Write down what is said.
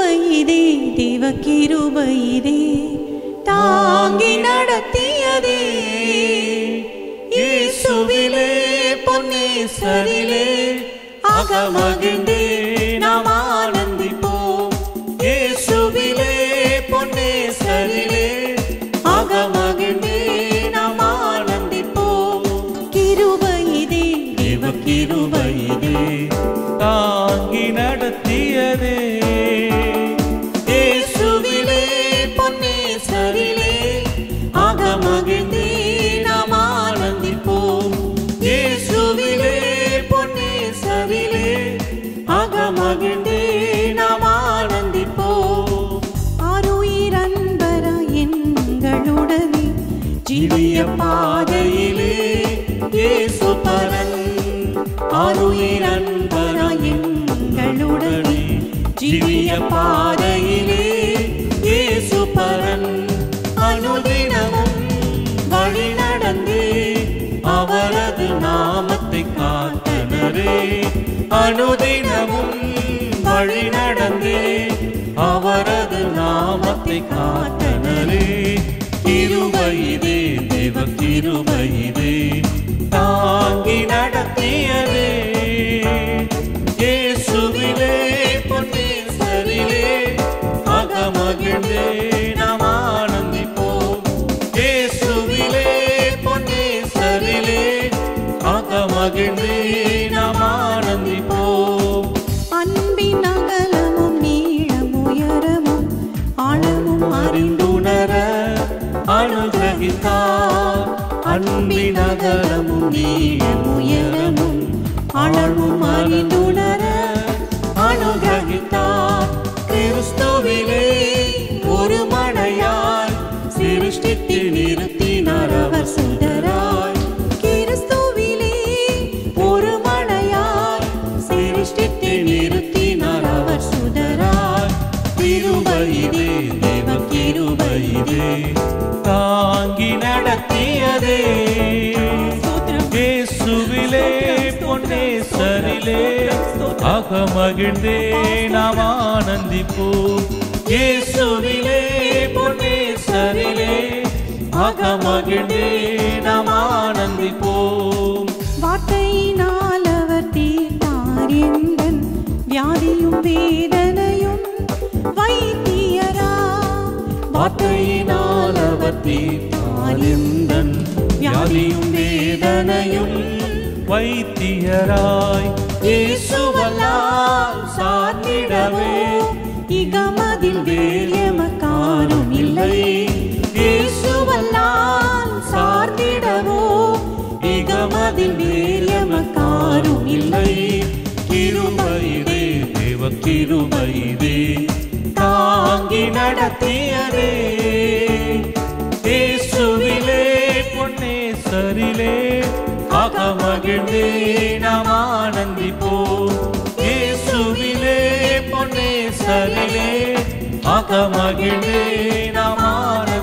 கிருபையிதே தேவ கிருபையிதே தாங்கி நடத்தியதே இயேசுவிலே பொன்னேசரிலே அகமகிழ்ந்தே நாம் ஆனந்திப்போம் இயேசுவிலே பொன்னேசரிலே அகமகிழ்ந்தே நாம் ஆனந்திப்போம் கிருபையிதே தேவ கிருபையிதே தாங்கி நடத்தியதே இயேசுவிலே பொன்னேசரிலே அகமகிழ்ந்தே நாம் ஆனந்திப்போம் இயேசுவிலே பொன்னேசரிலே அகமகிழ்ந்தே நாம் ஆனந்திப்போம் ஆருயிர் அன்பரா எங்களுடனே ஜீவிய பாதையிலே இயேசு பரன் ஆருயிர் அன்பரா எங்களுடனே ஜீவிய பாதையிலே இயேசு பரன் அனுதினமும் வழி நடந்தே அவரது நாமத்தை காத்தனரே அனுதினமும் வழி நடந்தே அவரது நாமத்தை காத்தனரே கிருபையிதே தேவ கிருபையிதே தாங்கி நடத்தியதே இயேசுவிலே பொன்னேசரிலே அகமகிழ்ந்தே நாம் ஆனந்திப்போம் இயேசுவிலே பொன்னேசரிலே அகமகிழ்ந்தே நாம் ஆனந்திப்போம் அன்பின் அகலமும் நீளம் உயரமும் ஆழமும் அறிந்துணர அனுகிரகித்தார் அன்பின் அகலமும் நீளம் உயரமும் ஆழமும் அறிந்துணர அனுகிரகித்தார் கிறிஸ்துவிலே ஒரு மழையாய் சிருஷ்டித்து நிறுத்தினார் அவர் சுடராய் கிறிஸ்துவிலே ஒரு மழையாய் சிருஷ்டித்து நிறுத்தினார் அவர் சுடராய் கிருபையிலே தேவ கிருபையிலே தாங்கி நடத்தியதே இயேசுவிலே பொன்னேசரிலே அகமகிழ்ந்தே நாம் ஆனந்திப்போம் இயேசுவிலே பொன்னேசரிலே அகமகிழ்ந்தே நாம் ஆனந்திப்போம் வார்த்தையினால் அவர் தீர்த்தார் எந்தன் வியாதியும் வேதனையும் வைத்தியரா வார்த்தையினால் அவர் தீர்த்தார் எந்தன் வியாதியும் வேதனையும் வைத்தியராய் இயேசுவல்லால் சார்ந்திடவே இகமதில் வேரியமக்காரும் இல்லை இயேசுவல்லால் சார்ந்திடவோ இகமதில் வேரியமக்காரும் இல்லை கிருபையிலே தேவ கிருபையிலே தாங்கி நடத்தியதே இயேசுவிலே பொன்னேசரிலே அகமகிழ்ந்தே நாம் ஆனந்திப்போம் இயேசுவிலே பொன்னேசரிலே அகமகிழ்ந்தே நாம் ஆனந்திப்போம்